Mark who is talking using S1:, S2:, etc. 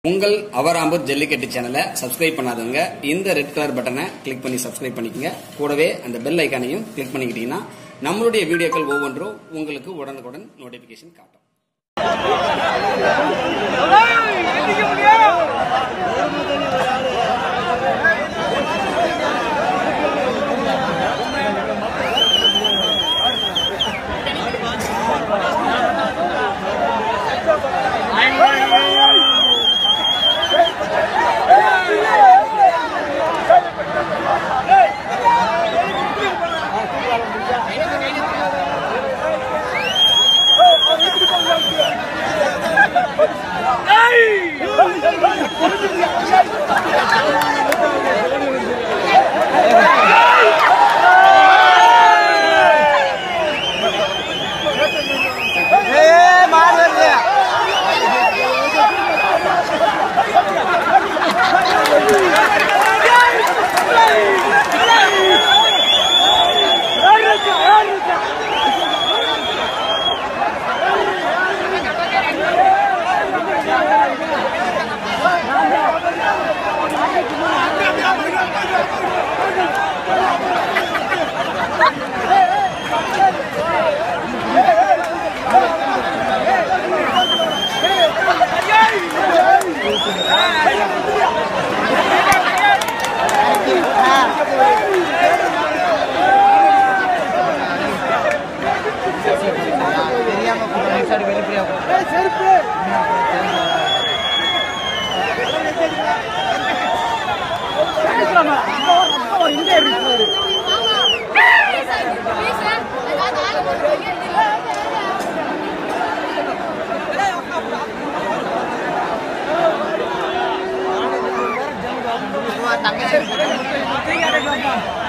S1: உங்கள் அவராம்பூர் ஜல்லிக்கட்டு சேனலை சப்ஸ்கிரைப் பண்ணாதவங்க இந்த ரெட் கலர் பட்டனை கிளிக் பண்ணி சப்ஸ்கிரைப் பண்ணிக்கங்க கூடவே அந்த பெல் ஐக்கானையும் கிளிக் பண்ணிக்கிட்டீங்கன்னா நம்மளுடைய வீடியோக்கள் ஒவ்வொன்றும் உங்களுக்கு உடனுக்குடன் நோட்டிபிகேஷன் காட்டும்
S2: தெரியாம கூட்டம் சைடு வெளிப்படையா தங்கச்சி